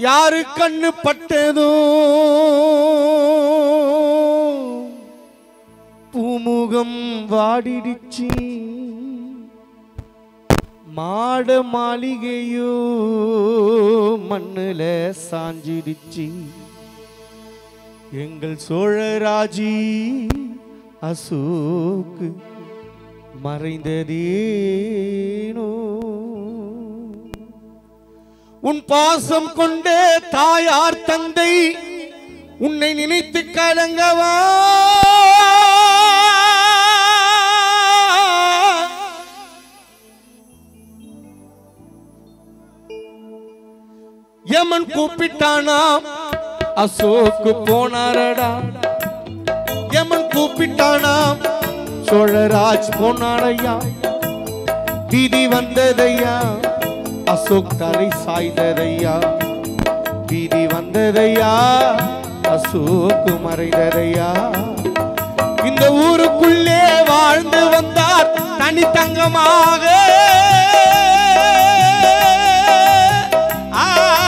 யாரு கண்ணு பட்டதோ பூமுகம் வாடிடுச்சு மாட மாளிகையோ மண்ணுல சாஞ்சிடுச்சு எங்கள் சோழராஜி அசோக்கு மறைந்ததேனோ உன் பாசம் கொண்ட தாயார் தந்தை உன்னை நினைத்து கலங்கவா யமன் கூப்பிட்டானா அசோக்கு போனாரடா யமன் கூப்பிட்டானா சோழராஜ் போனாரையா விதி வந்ததையா அசோக் தலை சாய்ந்ததையா விதி வந்ததையா அசோக்கு மறைந்ததையா இந்த ஊருக்குள்ளே வாழ்ந்து வந்தார் தனித்தங்கமாக ஆ,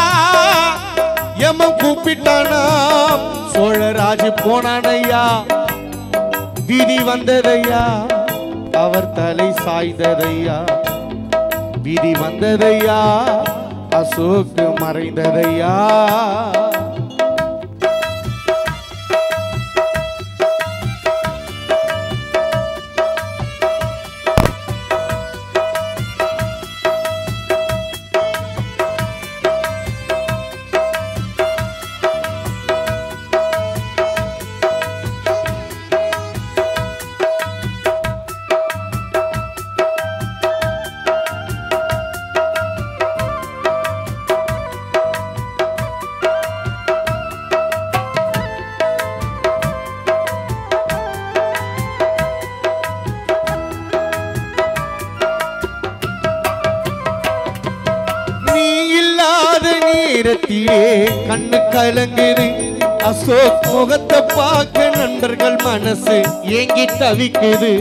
எமன் கூப்பிட்டானா சோழராஜ் போனானையா விதி வந்ததையா அவர் தலை சாய்ந்ததையா விதி வந்ததையா அசோக்கு மறைந்ததையா நீ இல்லாத நேரத்திலே கண்ணு கலங்குது அசோக் முகத்தை பார்க்க நண்பர்கள் மனசு ஏங்கி தவிக்குது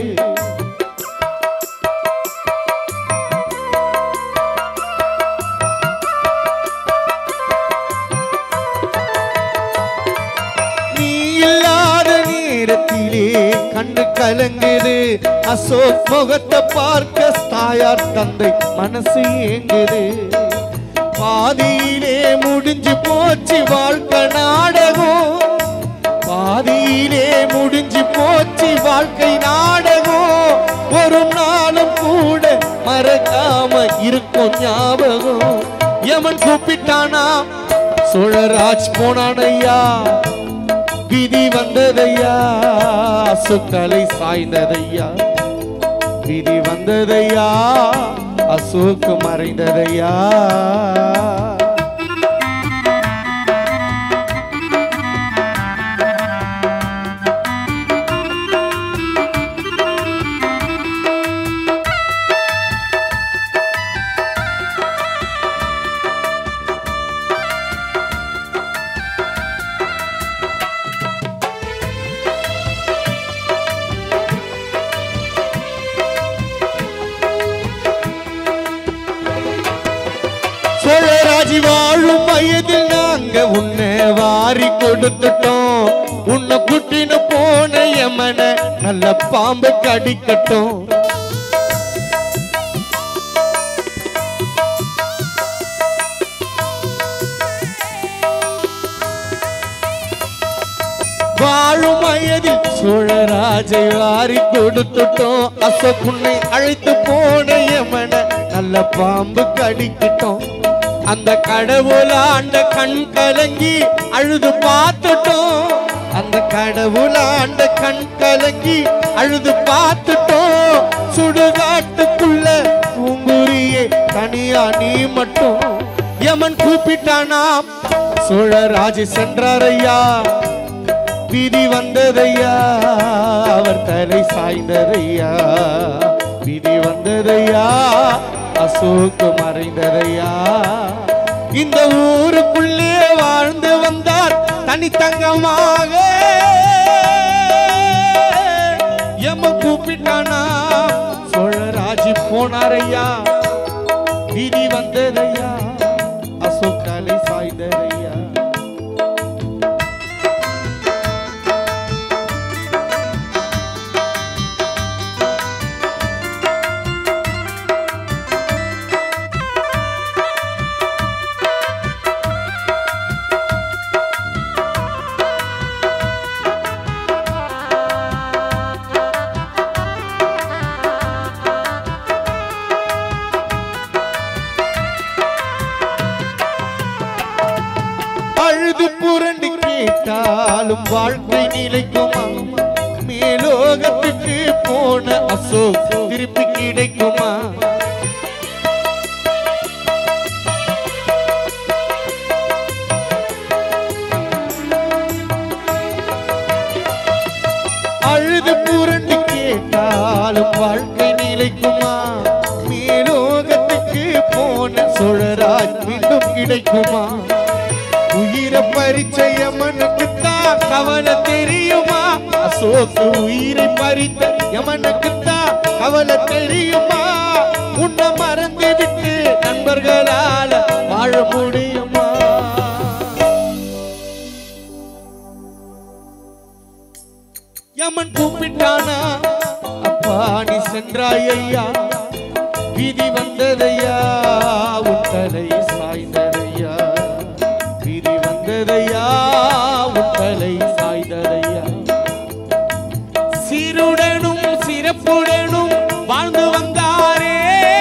நீ இல்லாத நேரத்திலே கண்ணு கலங்குது அசோக் முகத்தை பார்க்க தாயார் தந்தை மனசு ஏங்குது பாதியிலே முடிஞ்சு போச்சு வாழ்க்கை நாடகம் பாதியிலே முடிஞ்சு போச்சு வாழ்க்கை நாடகம் ஒரு நாளும் கூட மறக்காம இருக்கும் ஞாபகம் யமன் கூப்பிட்டானா சோழராஜ் போனானையா விதி வந்ததையா அசுக்கலை சாய்ந்ததையா விதி வந்ததையா அசோக்கு மறைந்ததையா சோழராஜி வாழும் வயதில் நாங்க உன்னை வாரி கொடுத்துட்டோம் உன்னை குட்டின்னு போன எமன நல்ல பாம்பு கடிக்கட்டும் வாழும் வயதில் சோழராஜை வாரி கொடுத்துட்டோம் அசோக்குன்னை அழைத்து போன எமன நல்ல பாம்பு கடிக்கிட்டோம் அந்த கடவுளாண்ட கண் கலங்கி அழுது பார்த்துட்டோம் அந்த கடவுளாண்ட கண் கலங்கி அழுது பார்த்துட்டோம் சுடுகாட்டுக்குள்ள பூங்குரியே தனியா நீ மட்டும் யமன் கூப்பிட்டானா சோழராஜ் சென்றாரையா விதி வந்ததையா அவர் தலை சாய்ந்ததையா விதி வந்ததையா அசோக்கு மறைந்ததையா இந்த ஊருக்குள்ளே வாழ்ந்து வந்தார் தனித்தங்கமாக எம்ம கூப்பிட்டானா சோழராஜி போனாரையா விதி வந்ததையா அசோக் தலை சாய்ந்ததையா சென்றாலும் வாழ்க்கை நிலைக்குமா மேலோகத்துக்கு போன அசோக் திருப்பி கிடைக்குமா அழுது புரண்டு கேட்டாலும் வாழ்க்கை நிலைக்குமா மேலோகத்துக்கு போன சோழராஜ் மீண்டும் கிடைக்குமா உயிரை பரிச்சயமனுக்கு தான் கவலை தெரியுமா அசோக்கு உயிரை பறித்த யமனுக்கு தான் கவலை தெரியுமா உன்னை மறந்து விட்டு நண்பர்களால வாழ முடியுமா யமன் கூப்பிட்டானா அப்பா நீ சென்றாய் ஐயா விதி வந்ததையா உத்தலை சாய்ந்ததையா விதி வந்ததையா உத்தலை சாய்ந்ததையா சீருடனும் சிறப்புடனும் வாழ்ந்து வந்தாரே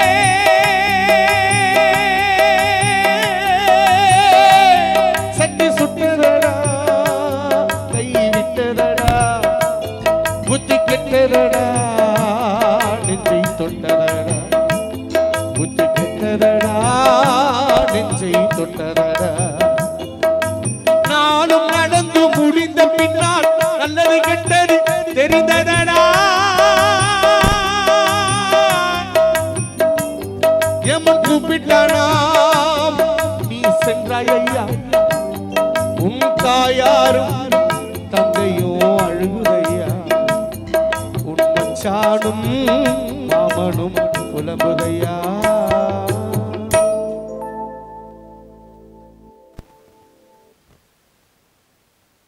சட்டி சுட்டதடா கை விட்டதடா புத்தி கெட்டதடா நெஞ்சை தொட்டதடா புத்தி கெட்டதடா நெஞ்சை தொட்டதடா நாளும் நடந்து முடிந்த பின்னால் நல்லது கெட்டது தெரிந்ததடா எமன் கூப்பிட்டானாம் நீ சென்றாய் ஐயா உன் தாயாரும் தந்தையும் அழுகுதையா உன் மச்சானும் மாமனும் புலம்புதையா